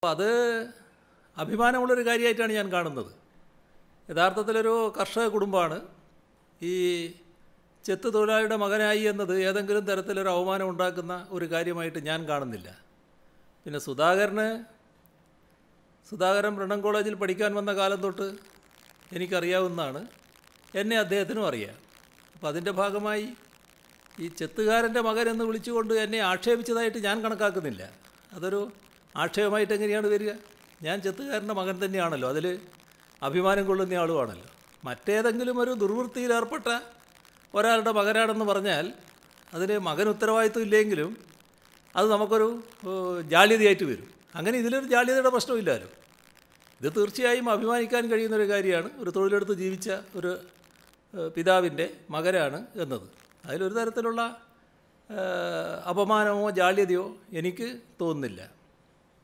അത് അഭിമാനമുള്ളൊരു കാര്യമായിട്ടാണ് ഞാൻ കാണുന്നത് യഥാർത്ഥത്തിലൊരു കർഷക കുടുംബമാണ് ഈ ചെത്ത് തൊഴിലാളിയുടെ മകനായി എന്നത് ഏതെങ്കിലും തരത്തിലൊരു അവമാനം ഉണ്ടാക്കുന്ന ഒരു കാര്യമായിട്ട് ഞാൻ കാണുന്നില്ല പിന്നെ സുധാകരന് സുധാകരൻ ബ്രണ്ണൻ കോളേജിൽ പഠിക്കാൻ വന്ന കാലം തൊട്ട് എനിക്കറിയാവുന്നതാണ് എന്നെ അദ്ദേഹത്തിനും അറിയാം അപ്പോൾ അതിൻ്റെ ഭാഗമായി ഈ ചെത്തുകാരൻ്റെ മകൻ എന്ന് വിളിച്ചുകൊണ്ട് എന്നെ ആക്ഷേപിച്ചതായിട്ട് ഞാൻ കണക്കാക്കുന്നില്ല അതൊരു ആക്ഷേപമായിട്ട് എങ്ങനെയാണ് വരിക ഞാൻ ചെത്തുകാരൻ്റെ മകൻ തന്നെയാണല്ലോ അതിൽ അഭിമാനം കൊള്ളുന്ന ആളുമാണല്ലോ മറ്റേതെങ്കിലും ഒരു ദുർവൃത്തിയിൽ ഏർപ്പെട്ട ഒരാളുടെ മകനാണെന്ന് പറഞ്ഞാൽ അതിന് മകൻ ഉത്തരവാദിത്വം ഇല്ലെങ്കിലും അത് നമുക്കൊരു ഏഹ്, ജാള്യതയായിട്ട് വരും അങ്ങനെ ഇതിലൊരു ജാള്യതയുടെ പ്രശ്നമില്ലല്ലോ ഇത് തീർച്ചയായും അഭിമാനിക്കാൻ കഴിയുന്ന ഒരു കാര്യമാണ് ഒരു തൊഴിലെടുത്ത് ജീവിച്ച ഒരു ഏഹ്, പിതാവിൻ്റെ മകനാണ് എന്നത് അതിലൊരു തരത്തിലുള്ള ഏഹ്, അപമാനമോ ജാള്യതയോ എനിക്ക് തോന്നുന്നില്ല